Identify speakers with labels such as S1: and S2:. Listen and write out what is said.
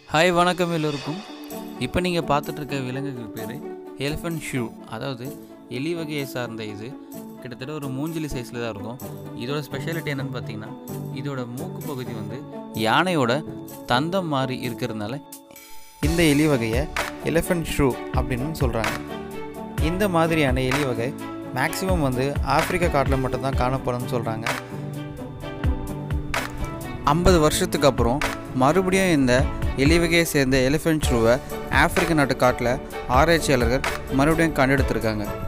S1: hi வணக்கம் எல்லோருக்கும் இப்போ நீங்கள் பார்த்துட்டு இருக்க விலங்குகள் பேர் எலிஃபண்ட் ஷூ அதாவது எலி வகையை சார்ந்த இது கிட்டத்தட்ட ஒரு மூஞ்சிலி சைஸில் தான் இருக்கும் இதோட ஸ்பெஷாலிட்டி என்னென்னு பார்த்தீங்கன்னா இதோட மூக்கு பகுதி வந்து யானையோட தந்தம் மாதிரி இருக்கிறதுனால இந்த எலி வகையை எலிஃபண்ட் ஷூ அப்படின்னு சொல்கிறாங்க இந்த மாதிரியான எலி வகை மேக்ஸிமம் வந்து ஆப்பிரிக்கா காட்டில் மட்டும்தான் காணப்படும்னு சொல்கிறாங்க ஐம்பது வருஷத்துக்கு அப்புறம் மறுபடியும் இந்த எலி வகையை சேர்ந்த எலிஃபென்ட் ஷூவை ஆப்பிரிக்க நாட்டு காட்டில் ஆராய்ச்சியாளர்கள் மறுபடியும் கண்டெடுத்திருக்காங்க